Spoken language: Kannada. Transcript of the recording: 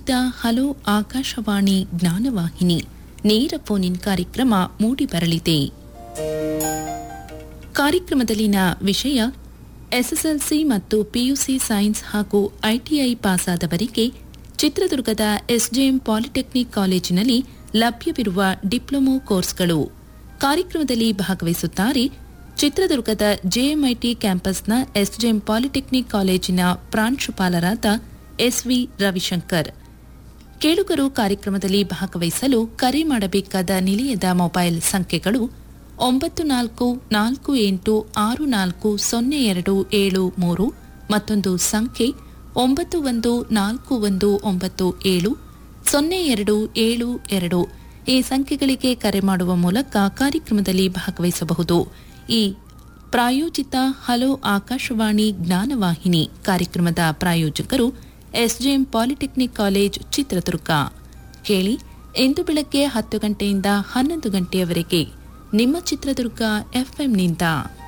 ಪ್ರಾಯೋಜಿತ ಹಲೋ ಆಕಾಶವಾಣಿ ಜ್ಞಾನವಾಹಿನಿ ನೇರ ಫೋನ್ ಕಾರ್ಯಕ್ರಮ ಮೂಡಿಬರಲಿದೆ ಕಾರ್ಯಕ್ರಮದಲ್ಲಿನ ವಿಷಯ ಎಸ್ಎಸ್ಎಲ್ಸಿ ಮತ್ತು ಪಿಯುಸಿ ಸೈನ್ಸ್ ಹಾಗೂ ಐಟಿಐ ಪಾಸಾದವರಿಗೆ ಚಿತ್ರದುರ್ಗದ ಎಸ್ಜೆಎಂ ಪಾಲಿಟೆಕ್ನಿಕ್ ಕಾಲೇಜಿನಲ್ಲಿ ಲಭ್ಯವಿರುವ ಡಿಪ್ಲೊಮೊ ಕೋರ್ಸ್ಗಳು ಕಾರ್ಯಕ್ರಮದಲ್ಲಿ ಭಾಗವಹಿಸುತ್ತಾರೆ ಚಿತ್ರದುರ್ಗದ ಜೆಎಂಐಟಿ ಕ್ಯಾಂಪಸ್ನ ಎಸ್ಜೆಎಂ ಪಾಲಿಟೆಕ್ನಿಕ್ ಕಾಲೇಜಿನ ಪ್ರಾಂಶುಪಾಲರಾದ ಎಸ್ವಿ ರವಿಶಂಕರ್ ಕೇಳುಗರು ಕಾರ್ಯಕ್ರಮದಲ್ಲಿ ಭಾಗವಹಿಸಲು ಕರೆ ಮಾಡಬೇಕಾದ ನಿಲಯದ ಮೊಬೈಲ್ ಸಂಖ್ಯೆಗಳು ಒಂಬತ್ತು ನಾಲ್ಕು ನಾಲ್ಕು ಎಂಟು ಆರು ನಾಲ್ಕು ಸೊನ್ನೆ ಎರಡು ಏಳು ಮೂರು ಮತ್ತೊಂದು ಸಂಖ್ಯೆ ಒಂಬತ್ತು ಒಂದು ನಾಲ್ಕು ಒಂದು ಒಂಬತ್ತು ಏಳು ಸೊನ್ನೆ ಎರಡು ಏಳು ಎರಡು ಈ ಸಂಖ್ಯೆಗಳಿಗೆ ಕರೆ ಮಾಡುವ ಮೂಲಕ ಕಾರ್ಯಕ್ರಮದಲ್ಲಿ ಭಾಗವಹಿಸಬಹುದು ಈ ಪ್ರಾಯೋಜಿತ ಹಲೋ ಆಕಾಶವಾಣಿ ಜ್ಞಾನವಾಹಿನಿ ಕಾರ್ಯಕ್ರಮದ ಪ್ರಾಯೋಜಕರು ಎಸ್ಜೆಎಂ ಪಾಲಿಟೆಕ್ನಿಕ್ ಕಾಲೇಜ್ ಚಿತ್ರದುರ್ಗ ಕೇಳಿ ಇಂದು ಬೆಳಗ್ಗೆ ಹತ್ತು ಗಂಟೆಯಿಂದ ಹನ್ನೊಂದು ಗಂಟೆಯವರೆಗೆ ನಿಮ್ಮ ಚಿತ್ರದುರ್ಗ ಎಫ್ಎಂನಿಂದ